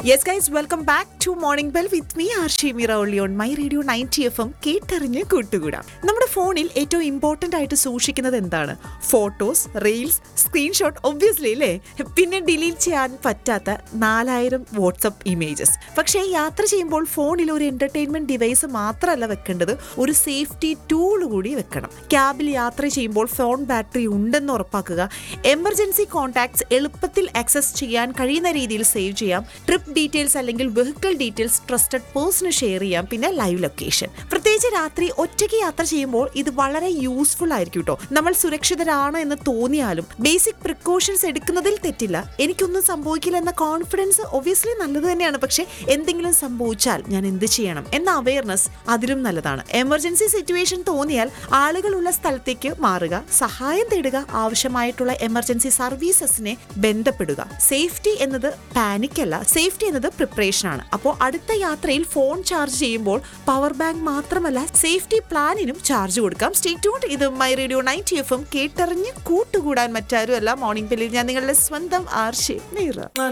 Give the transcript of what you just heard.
yes guys welcome back to morning bell with me Arshi മിറ ഒള്ളി on my radio ninety F M കേട്ടറിഞ്ഞ് കൂട്ടുകൂടാം നമ്മുടെ ഫോണിൽ ഏറ്റവും ഇമ്പോർട്ടൻ്റ് ആയിട്ട് സൂക്ഷിക്കുന്നത് എന്താണ് ഫോട്ടോസ് റീൽസ് സ്ക്രീൻഷോട്ട് ഒബ്വിയസ്ലി അല്ലേ പിന്നെ ഡിലീറ്റ് ചെയ്യാൻ പറ്റാത്ത നാലായിരം വാട്സപ്പ് ഇമേജസ് പക്ഷേ യാത്ര ചെയ്യുമ്പോൾ ഫോണിൽ ഒരു എന്റർടൈൻമെന്റ് ഡിവൈസ് മാത്രമല്ല വെക്കേണ്ടത് ഒരു സേഫ്റ്റി ടൂൾ കൂടി വെക്കണം ക്യാബിൽ യാത്ര ചെയ്യുമ്പോൾ ഫോൺ ബാറ്ററി ഉണ്ടെന്ന് ഉറപ്പാക്കുക എമർജൻസി കോൺടാക്ട്സ് എളുപ്പത്തിൽ ആക്സസ് ചെയ്യാൻ കഴിയുന്ന രീതിയിൽ സേവ് ചെയ്യാം ട്രിപ്പ് ഡീറ്റെയിൽസ് അല്ലെങ്കിൽ വെഹിക്കിൾ ഡീറ്റെയിൽസ് ട്രസ്റ്റഡ് പേഴ്സണ് ഷെയർ ചെയ്യാം പിന്നെ ലൈവ് ലൊക്കേഷൻ പ്രത്യേകിച്ച് രാത്രി ഒറ്റയ്ക്ക് യാത്ര ചെയ്യുമ്പോൾ ഇത് വളരെ യൂസ്ഫുൾ ആയിരിക്കും കേട്ടോ നമ്മൾ സുരക്ഷിതരാണ് എന്ന് തോന്നിയാലും ബേസിക് പ്രിക്കോഷൻസ് എടുക്കുന്നതിൽ തെറ്റില്ല എനിക്കൊന്നും സംഭവിക്കില്ല എന്ന കോൺഫിഡൻസ് ഒബ്വിയസ്ലി നല്ലത് തന്നെയാണ് പക്ഷേ എന്തെങ്കിലും സംഭവിച്ചാൽ ഞാൻ എന്ത് ചെയ്യണം എന്ന അവയർനെസ് അതിലും നല്ലതാണ് എമർജൻസി സിറ്റുവേഷൻ തോന്നിയാൽ ആളുകളുള്ള സ്ഥലത്തേക്ക് മാറുക സഹായം തേടുക ആവശ്യമായിട്ടുള്ള എമർജൻസി സർവീസസിനെ ബന്ധപ്പെടുക സേഫ്റ്റി എന്നത് പാനിക് അല്ല സേഫ്റ്റി എന്നത് പ്രിപ്പറേഷൻ ആണ് അപ്പോൾ അടുത്ത യാത്രയിൽ ഫോൺ ചാർജ് ചെയ്യുമ്പോൾ പവർ ബാങ്ക് മാത്രമല്ല സേഫ്റ്റി പ്ലാനിനും ചാർജ് കൊടുക്കാം സ്റ്റേ ട്യൂൺ ഇത് my radio ninety F M കേട്ടറിഞ്ഞ് കൂട്ടുകൂടാൻ മറ്റാരും അല്ല മോർണിംഗ് ബെല്ലിൽ ഞാൻ നിങ്ങളുടെ സ്വന്തം ആർഷി മീറ